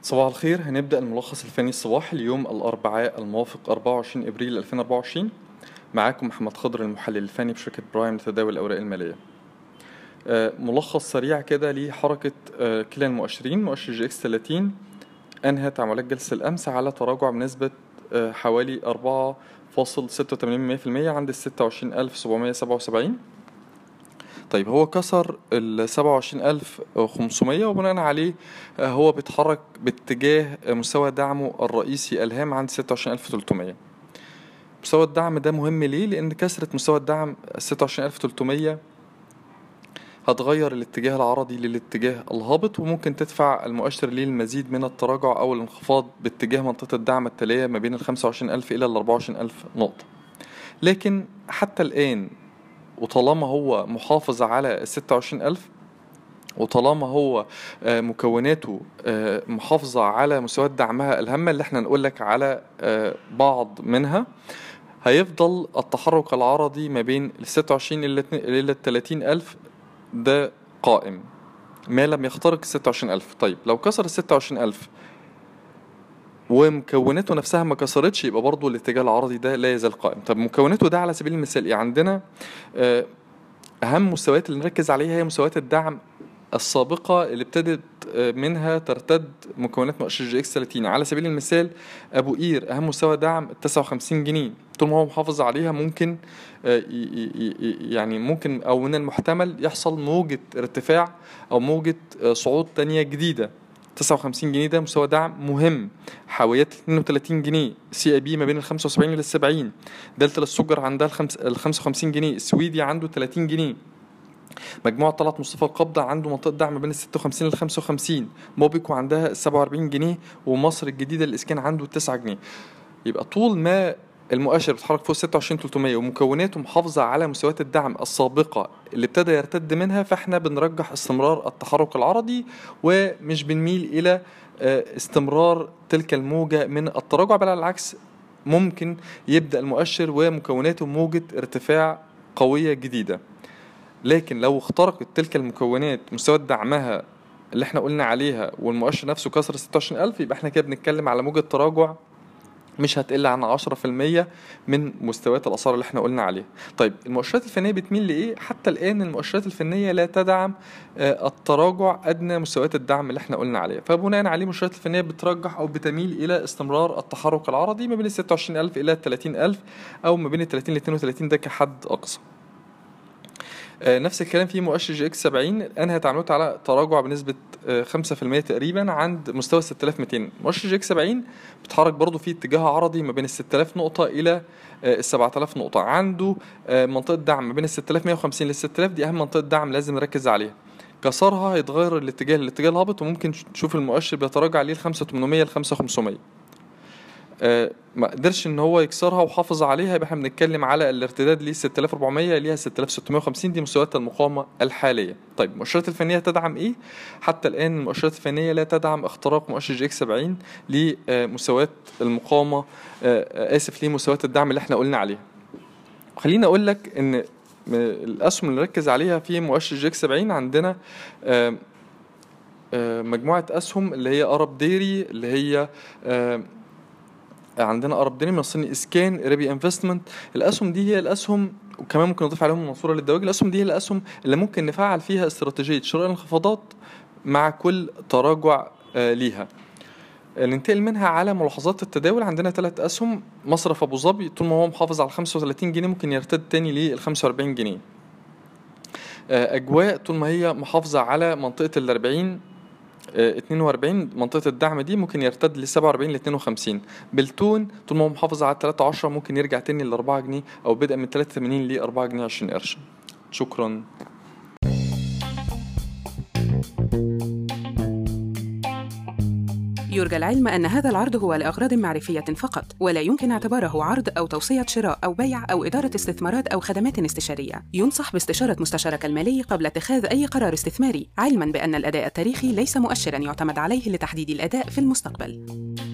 صباح الخير هنبدأ الملخص الفني الصباحي اليوم الأربعاء الموافق 24 إبريل 2024 معاكم محمد خضر المحلل الفني بشركة برايم لتداول الأوراق المالية آه، ملخص سريع كده لحركة آه، كلا المؤشرين مؤشر جي اكس 30 أنهت عمليات جلسة الأمس على تراجع بنسبة آه، حوالي 4.86% عند ال 26777 طيب هو كسر ال 27500 وبناء عليه آه، هو بيتحرك باتجاه آه، مستوى دعمه الرئيسي الهام عند 26300 مستوى الدعم ده مهم ليه؟ لأن كسرة مستوى الدعم 26300 هتغير الاتجاه العرضي للاتجاه الهابط وممكن تدفع المؤشر للمزيد من التراجع أو الانخفاض باتجاه منطقة الدعم التالية ما بين ال 25000 إلى ال 24000 نقطة لكن حتى الآن وطالما هو محافظ على ال 26000 وطالما هو آه، مكوناته آه، محافظة على مستويات دعمها الهامة اللي احنا نقول لك على آه، بعض منها هيفضل التحرك العرضي ما بين ال 26 إلى ال 30 ألف ده قائم ما لم يخترق ال 26 ألف طيب لو كسر ال 26 ألف ومكوناته نفسها ما كسرتش يبقى برضه الاتجاه العرضي ده لا يزال قائم طب مكوناته ده على سبيل المثال ايه عندنا آه، اهم مستويات اللي نركز عليها هي مستويات الدعم السابقة اللي ابتدت آه، منها ترتد مكونات مؤشر جي اكس 30 على سبيل المثال ابو قير اهم مستوى دعم 59 جنيه طول ما هو محافظ عليها ممكن آه، ي- ي- ي- يعني ممكن او من المحتمل يحصل موجة ارتفاع او موجة آه، صعود تانية جديدة 59 جنيه ده مستوى دعم مهم حاويات 32 جنيه سي اي بي ما بين ال 75 لل 70 دلتا للسكر عندها الخمس- ال 55 جنيه السويدي عنده 30 جنيه مجموعة طلعت مصطفى القبضة عنده منطقة دعم بين ال 56 لل 55 موبيكو عندها 47 جنيه ومصر الجديدة الإسكان عنده 9 جنيه يبقى طول ما المؤشر بيتحرك فوق 26 300 ومكوناته محافظة على مستويات الدعم السابقة اللي ابتدى يرتد منها فاحنا بنرجح استمرار التحرك العرضي ومش بنميل إلى آه، استمرار تلك الموجة من التراجع بل على العكس ممكن يبدأ المؤشر ومكوناته موجة ارتفاع قوية جديدة لكن لو اخترقت تلك المكونات مستوى دعمها اللي احنا قلنا عليها والمؤشر نفسه كسر 26000 يبقى احنا كده بنتكلم على موجة تراجع مش هتقل عن 10% من مستويات الاسعار اللي احنا قلنا عليها. طيب المؤشرات الفنيه بتميل لايه؟ حتى الان المؤشرات الفنيه لا تدعم آه، التراجع ادنى مستويات الدعم اللي احنا قلنا عليها، فبناء عليه المؤشرات الفنيه بترجح او بتميل الى استمرار التحرك العرضي ما بين ال 26000 الى ال 30000 او ما بين ال 30 ل 32 ده كحد اقصى. آه، نفس الكلام في مؤشر جي اكس 70 انهت عملته على تراجع بنسبه آه، 5% تقريبا عند مستوى 6200 مؤشر جي اكس 70 بيتحرك برضه في اتجاه عرضي ما بين ال 6000 نقطه الى آه، ال 7000 نقطه عنده آه، منطقه دعم ما بين ال 6150 لل 6000 دي اهم منطقه دعم لازم نركز عليها كسرها هيتغير الاتجاه للاتجاه الهابط وممكن تشوف المؤشر بيتراجع ليه ل 5800 ل 5500 آه، ما قدرش ان هو يكسرها وحافظ عليها يبقى احنا بنتكلم على الارتداد ل 6400 ليها 6650 دي مستويات المقاومه الحاليه طيب المؤشرات الفنيه تدعم ايه حتى الان المؤشرات الفنيه لا تدعم اختراق مؤشر جي اكس 70 لمستويات المقاومه آه، آه، اسف لمستويات الدعم اللي احنا قلنا عليها خليني اقول لك ان م- الاسهم اللي نركز عليها في مؤشر جي اكس 70 عندنا آه، آه، مجموعه اسهم اللي هي ارب ديري اللي هي آه، عندنا ارب ديري منصني اسكان ريبي انفستمنت الاسهم دي هي الاسهم وكمان ممكن نضيف عليهم منصوره للدواجن الاسهم دي هي الاسهم اللي ممكن نفعل فيها استراتيجيه شراء الانخفاضات مع كل تراجع آه، ليها ننتقل منها على ملاحظات التداول عندنا ثلاث اسهم مصرف ابو ظبي طول ما هو محافظ على 35 جنيه ممكن يرتد تاني لل 45 جنيه آه، اجواء طول ما هي محافظه على منطقه ال 40 آه، 42 منطقة الدعم دي ممكن يرتد ل 47 ل 52 بالتون طول ما هو محافظ على 3 10 ممكن يرجع تاني ل 4 جنيه او بدءا من 83 ل 4 جنيه 20 قرش شكرا يرجى العلم أن هذا العرض هو لأغراض معرفية فقط، ولا يمكن اعتباره عرض أو توصية شراء أو بيع أو إدارة استثمارات أو خدمات استشارية. ينصح باستشارة مستشارك المالي قبل اتخاذ أي قرار استثماري، علماً بأن الأداء التاريخي ليس مؤشراً يعتمد عليه لتحديد الأداء في المستقبل.